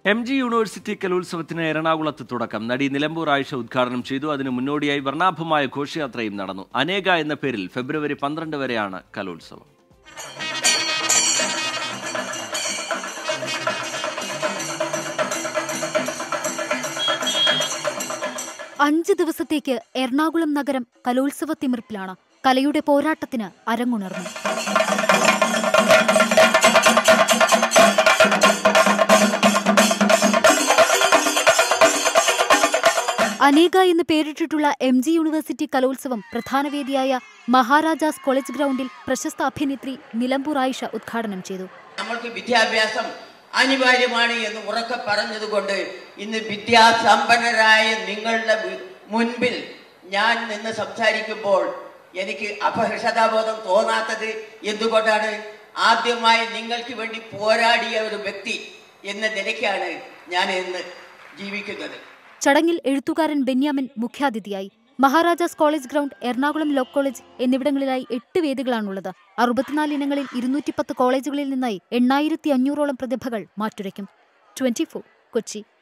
M G university കലോത്സവത്തിന് എറണാകുളത്ത് തുടക്കം നടി നിലമ്പൂർ ആയിഷ ഉദ്ഘാടനം ചെയ്തു അതിനു മുന്നോടിയായി വർണ്ണാഭമായ ഘോഷയാത്രയും നടന്നു അനേക എന്ന പേരിൽ ഫെബ്രുവരി പന്ത്രണ്ട് വരെയാണ് കലോത്സവം അഞ്ച് ദിവസത്തേക്ക് എറണാകുളം നഗരം കലോത്സവ തിമിർപ്പിലാണ് കലയുടെ പോരാട്ടത്തിന് അരങ്ങുണർന്നു അനേക എന്ന് പേരിട്ടിട്ടുള്ള എം ജി യൂണിവേഴ്സിറ്റി കലോത്സവം പ്രധാന വേദിയായ മഹാരാജാസ് കോളേജ് ഗ്രൗണ്ടിൽ പ്രശസ്ത അഭിനേത്രി നിലമ്പൂർ ആയിഷ ഉദ്ഘാടനം ചെയ്തു നമ്മൾക്ക് വിദ്യാഭ്യാസം അനിവാര്യമാണ് എന്ന് ഉറക്കെ പറഞ്ഞതുകൊണ്ട് ഇന്ന് വിദ്യാസമ്പന്നരായ നിങ്ങളുടെ വി- മുൻപിൽ ഞാൻ നിന്ന് സംസാരിക്കുമ്പോൾ എനിക്ക് അപഹർഷതാബോധം തോന്നാത്തത് എന്തുകൊണ്ടാണ് ആദ്യമായി നിങ്ങൾക്ക് വേണ്ടി പോരാടിയ ഒരു വ്യക്തി എന്ന നിലയ്ക്കാണ് ഞാൻ ഇന്ന് ജീവിക്കുന്നത് ചടങ്ങിൽ എഴുത്തുകാരൻ ബെന്യാമിൻ മുഖ്യാതിഥിയായി Maharaja's college ground Ernakulam law college എന്നിവിടങ്ങളിലായി എട്ട് വേദികളാണുള്ളത് അറുപത്തിനാല് ഇനങ്ങളിൽ ഇരുന്നൂറ്റിപ്പത്ത് കോളേജുകളിൽ നിന്നായി എണ്ണായിരത്തി അഞ്ഞൂറോളം പ്രതിഭകൾ മാറ്റുരയ്ക്കും ട്വന്റി കൊച്ചി